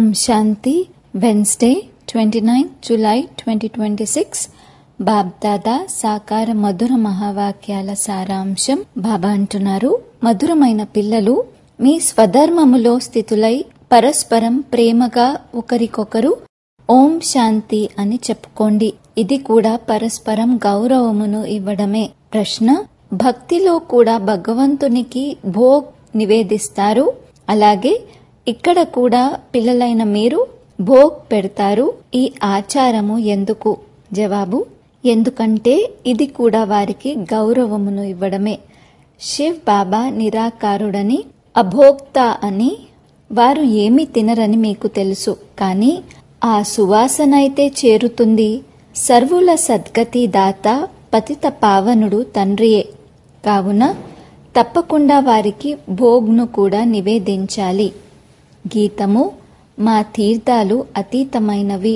శాంతి Wednesday twenty nine July twenty twenty six Bapdada సాకార మధుర మహావాక్యాల సారాంశం బాబా అంటున్నారు మధురమైన పిల్లలు మీ స్వధర్మములో స్థితులై పరస్పరం ప్రేమగా ఒకరికొకరు ఓం శాంతి అని చెప్పుకోండి ఇది కూడా పరస్పరం గౌరవమును ఇవ్వడమే ప్రశ్న భక్తిలో కూడా భగవంతునికి భోగ్ నివేదిస్తారు అలాగే ఇక్కడ కూడా పిల్లలైన మీరు భోగ్ పెడతారు ఈ ఆచారము ఎందుకు జవాబు ఎందుకంటే ఇది కూడా వారికి గౌరవమును ఇవ్వడమే శివ్ బాబా నిరాకారుడని అభోక్త అని వారు ఏమీ తినరని మీకు తెలుసు కానీ ఆ సువాసన అయితే చేరుతుంది సర్వుల సద్గతి దాత పతిత పావనుడు తండ్రియే కావున తప్పకుండా వారికి భోగ్ను కూడా నివేదించాలి గీతము మా తీర్థాలు అతీతమైనవి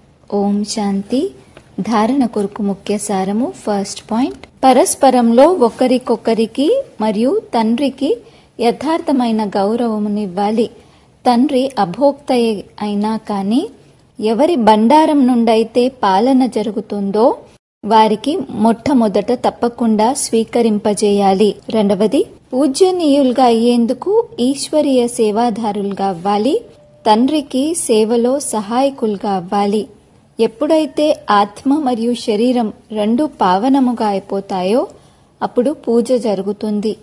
ఓం శాంతి ధారణ కొరకు ముఖ్య సారము ఫస్ట్ పాయింట్ పరస్పరంలో ఒకరికొకరికి మరియు తండ్రికి యథార్థమైన గౌరవమునివ్వాలి తండ్రి అభోక్త అయినా కానీ ఎవరి బండారం నుండైతే పాలన జరుగుతుందో వారికి మొట్టమొదట తప్పకుండా స్వీకరింపజేయాలి రెండవది పూజ్యనీయులుగా అయ్యేందుకు ఈశ్వరీయ సేవాదారులుగా అవ్వాలి తండ్రికి సేవలో సహాయకులుగా అవ్వాలి ఎప్పుడైతే ఆత్మ మరియు శరీరం రెండు పావనముగా అయిపోతాయో అప్పుడు పూజ జరుగుతుంది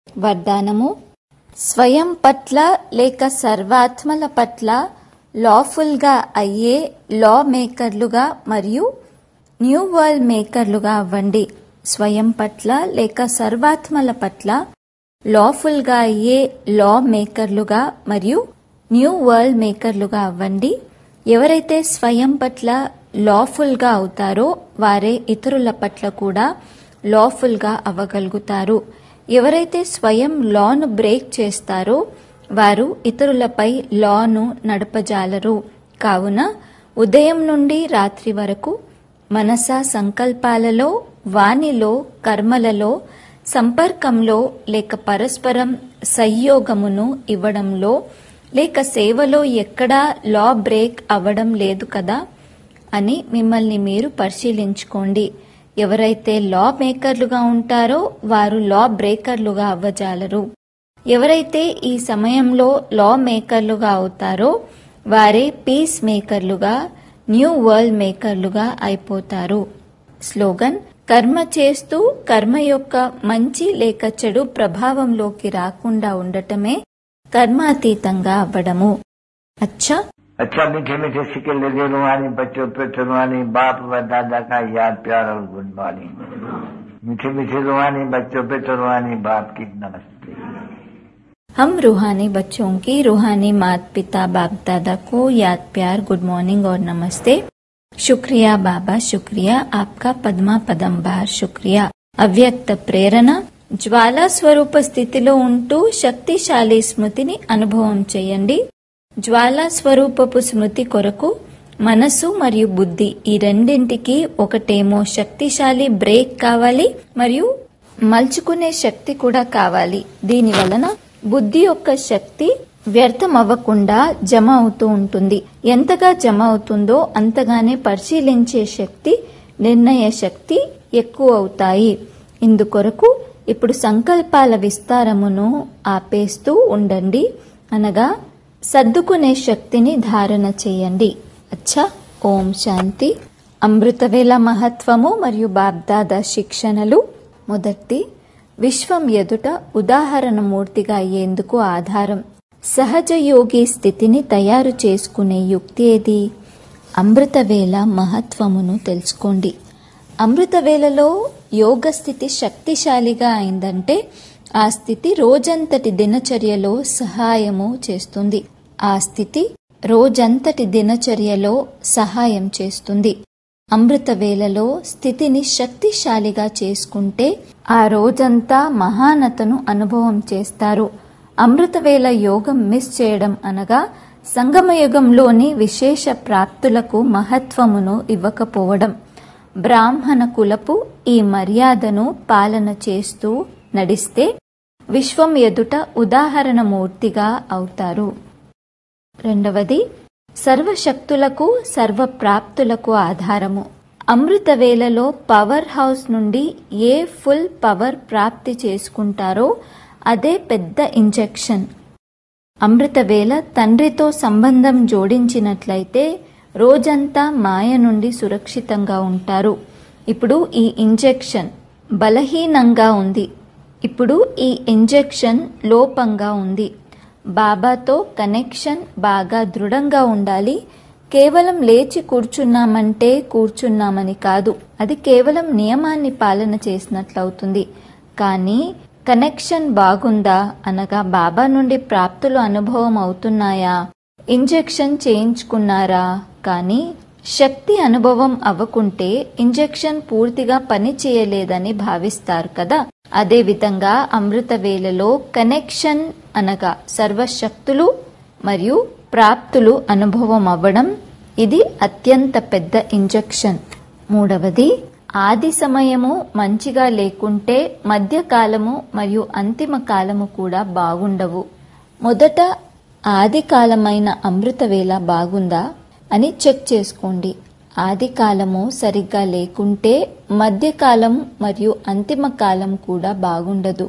వరదానము స్వయం పట్ల లేక సర్వాత్మల పట్ల లాఫుల్గా అయ్యే లా మేకర్లుగా మరియు న్యూ వరల్డ్ మేకర్లుగా అవ్వండి స్వయం పట్ల లేక సర్వాత్మల పట్ల లాఫుల్గా అయ్యే లా మేకర్లుగా మరియు న్యూ వరల్డ్ మేకర్లుగా అవ్వండి ఎవరైతే స్వయం పట్ల లాఫుల్గా అవుతారో వారే ఇతరుల పట్ల కూడా లాఫుల్గా అవ్వగలుగుతారు ఎవరైతే స్వయం లాను బ్రేక్ చేస్తారో వారు ఇతరులపై లాను నడపజాలరు కావున ఉదయం నుండి రాత్రి వరకు మనస సంకల్పాలలో వాణిలో కర్మలలో సంపర్కంలో లేక పరస్పరం సంయోగమును ఇవ్వడంలో లేక సేవలో ఎక్కడా లా బ్రేక్ అవ్వడం లేదు కదా అని మిమ్మల్ని మీరు పరిశీలించుకోండి ఎవరైతే లా మేకర్లుగా ఉంటారో వారు లా బ్రేకర్లుగా అవ్వజాలరు ఎవరైతే ఈ సమయంలో లా మేకర్లుగా అవుతారో వారే పీస్ మేకర్లుగా న్యూ వరల్డ్ మేకర్లుగా అయిపోతారు స్లోగన్ కర్మ చేస్తూ కర్మ యొక్క మంచి లేక చెడు ప్రభావంలోకి రాకుండా ఉండటమే కర్మాతీతంగా అవ్వడము అచ్చా अच्छा मीठे मीठे सिक्के लगे रुहानी बच्चों पे रुहानी बाप व दादा का याद प्यार और गुड मॉर्निंग मीठे मीठे रुहानी बच्चों पे रुहानी बाप की नमस्ते हम रूहानी बच्चों की रूहानी माता पिता बाप दादा को याद प्यार गुड मॉर्निंग और नमस्ते शुक्रिया बाबा शुक्रिया आपका पद्मा पदंबार शुक्रिया అవ్యక్త ప్రేరణ జ్వాలా స్వరూప స్థితిలో ఉంటూ శక్తిశాలి స్మృతిని అనుభవం చేయండి జ్వాలా స్వరూపపు స్మృతి కొరకు మనసు మరియు బుద్ధి ఈ రెండింటికి ఒకటేమో శక్తిశాలి బ్రేక్ కావాలి మరియు మలుచుకునే శక్తి కూడా కావాలి దీని వలన బుద్ధి యొక్క శక్తి వ్యర్థం అవ్వకుండా జమ అవుతూ ఉంటుంది ఎంతగా జమ అవుతుందో అంతగానే పరిశీలించే శక్తి నిర్ణయ శక్తి ఎక్కువ అవుతాయి ఇందుకొరకు ఇప్పుడు సంకల్పాల విస్తారమును ఆపేస్తూ ఉండండి అనగా సర్దుకునే శక్తిని ధారణ చేయండి అచ్చా ఓం శాంతి అమృతవేళ మహత్వము మరియు బాబ్దాదా శిక్షణలు మొదటి విశ్వం ఎదుట ఉదాహరణ మూర్తిగా అయ్యేందుకు ఆధారం సహజ యోగి స్థితిని తయారు చేసుకునే యుక్తి ఏది అమృతవేళ మహత్వమును తెలుసుకోండి అమృతవేళలో యోగ స్థితి శక్తిశాలిగా అయిందంటే ఆ స్థితి రోజంతటి దినచర్యలో సహాయము చేస్తుంది ఆ స్థితి రోజంతటి దినచర్యలో సహాయం చేస్తుంది అమృత వేళలో స్థితిని శక్తిశాలిగా చేసుకుంటే ఆ రోజంతా మహానతను అనుభవం చేస్తారు అమృతవేళ యోగం మిస్ చేయడం అనగా సంగమయుగంలోని విశేష ప్రాప్తులకు మహత్వమును ఇవ్వకపోవడం బ్రాహ్మణ కులపు ఈ మర్యాదను పాలన చేస్తూ నడిస్తే విశ్వం ఎదుట ఉదాహరణ మూర్తిగా అవుతారు రెండవది సర్వశక్తులకు సర్వప్రాప్తులకు ఆధారము అమృత వేళలో పవర్ హౌస్ నుండి ఏ ఫుల్ పవర్ ప్రాప్తి చేసుకుంటారో అదే పెద్ద ఇంజెక్షన్ అమృత వేళ తండ్రితో సంబంధం జోడించినట్లయితే రోజంతా మాయ నుండి సురక్షితంగా ఉంటారు ఇప్పుడు ఈ ఇంజెక్షన్ బలహీనంగా ఉంది ఇప్పుడు ఈ ఇంజెక్షన్ లోపంగా ఉంది బాబాతో కనెక్షన్ బాగా దృఢంగా ఉండాలి కేవలం లేచి కూర్చున్నామంటే కూర్చున్నామని కాదు అది కేవలం నియమాన్ని పాలన చేసినట్లవుతుంది కానీ కనెక్షన్ బాగుందా అనగా బాబా నుండి ప్రాప్తులు అనుభవం అవుతున్నాయా ఇంజెక్షన్ చేయించుకున్నారా కానీ శక్తి అనుభవం అవ్వకుంటే ఇంజెక్షన్ పూర్తిగా పని చేయలేదని భావిస్తారు కదా అదేవిధంగా అమృత వేళలో కనెక్షన్ అనగా సర్వశక్తులు మరియు ప్రాప్తులు అనుభవం అవ్వడం ఇది అత్యంత పెద్ద ఇంజెక్షన్ మూడవది ఆది సమయము మంచిగా లేకుంటే మధ్యకాలము మరియు అంతిమ కాలము కూడా బాగుండవు మొదట ఆది కాలమైన అమృత వేళ బాగుందా అని చెక్ చేసుకోండి ఆది కాలము సరిగ్గా లేకుంటే మధ్యకాలం మరియు అంతిమ కాలం కూడా బాగుండదు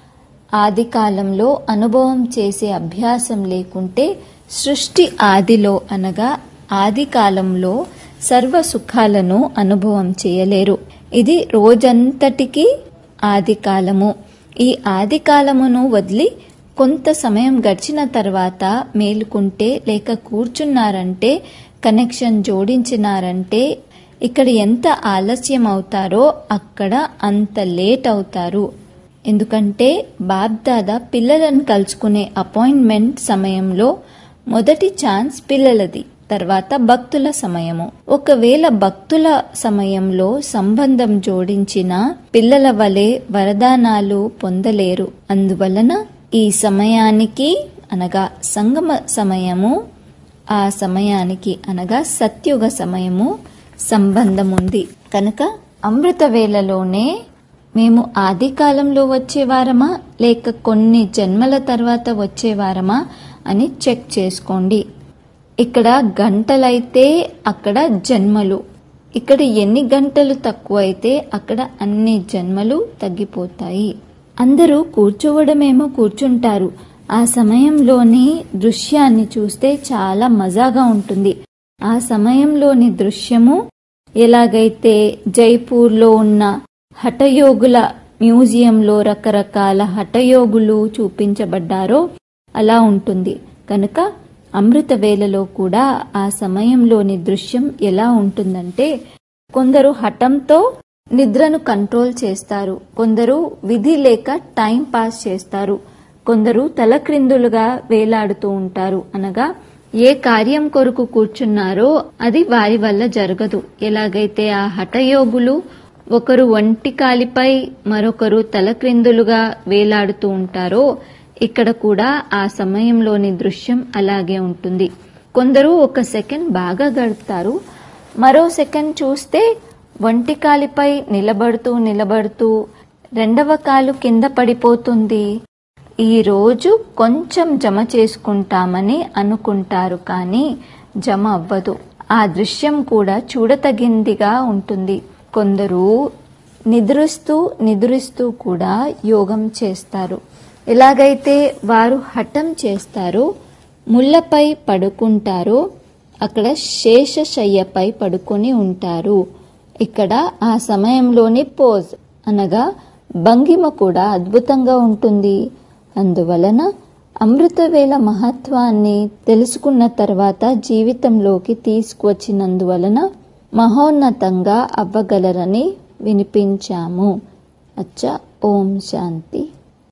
ఆది కాలంలో అనుభవం చేసే అభ్యాసం లేకుంటే సృష్టి ఆదిలో అనగా ఆది కాలంలో సర్వ సుఖాలను అనుభవం చేయలేరు ఇది రోజంతటికి ఆది కాలము ఈ ఆది కాలమును వదిలి కొంత సమయం గడిచిన తర్వాత మేలుకుంటే లేక కూర్చున్నారంటే కనెక్షన్ జోడించినారంటే ఇక్కడ ఎంత ఆలస్యం అవుతారో అక్కడ అంత లేట్ అవుతారు ఎందుకంటే బాబ్దాదా పిల్లలను కలుసుకునే అపాయింట్మెంట్ సమయంలో మొదటి ఛాన్స్ పిల్లలది తర్వాత భక్తుల సమయము ఒకవేళ భక్తుల సమయంలో సంబంధం జోడించిన పిల్లల వలె వరదానాలు పొందలేరు అందువలన ఈ సమయానికి అనగా సంగమ సమయము ఆ సమయానికి అనగా సత్యుగ సమయము సంబంధం ఉంది కనుక అమృత వేళలోనే మేము ఆది కాలంలో వచ్చేవారమా లేక కొన్ని జన్మల తర్వాత వచ్చేవారమా అని చెక్ చేసుకోండి ఇక్కడ గంటలైతే అక్కడ జన్మలు ఇక్కడ ఎన్ని గంటలు తక్కువ అయితే అక్కడ అన్ని జన్మలు తగ్గిపోతాయి అందరూ కూర్చోవడమేమో కూర్చుంటారు ఆ సమయంలోని దృశ్యాన్ని చూస్తే చాలా మజాగా ఉంటుంది ఆ సమయంలోని దృశ్యము ఎలాగైతే జైపూర్లో ఉన్న హఠయోగుల మ్యూజియంలో రకరకాల హఠయోగులు చూపించబడ్డారో అలా ఉంటుంది కనుక అమృత వేళలో కూడా ఆ సమయంలోని దృశ్యం ఎలా ఉంటుందంటే కొందరు హఠంతో నిద్రను కంట్రోల్ చేస్తారు కొందరు విధి లేక టైం పాస్ చేస్తారు కొందరు తలక్రిందులుగా వేలాడుతూ ఉంటారు అనగా ఏ కార్యం కొరకు కూర్చున్నారో అది వారి వల్ల జరగదు ఎలాగైతే ఆ హఠయోగులు ఒకరు ఒంటి కాలిపై మరొకరు తలక్రిందులుగా వేలాడుతూ ఉంటారో ఇక్కడ కూడా ఆ సమయంలోని దృశ్యం అలాగే ఉంటుంది కొందరు ఒక సెకండ్ బాగా గడుపుతారు మరో సెకండ్ చూస్తే ఒంటి కాలిపై నిలబడుతూ నిలబడుతూ రెండవ కాలు కింద పడిపోతుంది ఈ రోజు కొంచెం జమ చేసుకుంటామని అనుకుంటారు కానీ జమ అవ్వదు ఆ దృశ్యం కూడా చూడతగిందిగా ఉంటుంది కొందరు నిద్రిస్తూ నిద్రిస్తూ కూడా యోగం చేస్తారు ఎలాగైతే వారు హఠం చేస్తారో ముళ్ళపై పడుకుంటారో అక్కడ శేషశయ్యపై పడుకొని ఉంటారు ఇక్కడ ఆ సమయంలోని పోజ్ అనగా భంగిమ కూడా అద్భుతంగా ఉంటుంది అందువలన అమృతవేళ మహత్వాన్ని తెలుసుకున్న తర్వాత జీవితంలోకి తీసుకువచ్చినందువలన మహోన్నతంగా అవ్వగలరని వినిపించాము అచ్చా ఓం శాంతి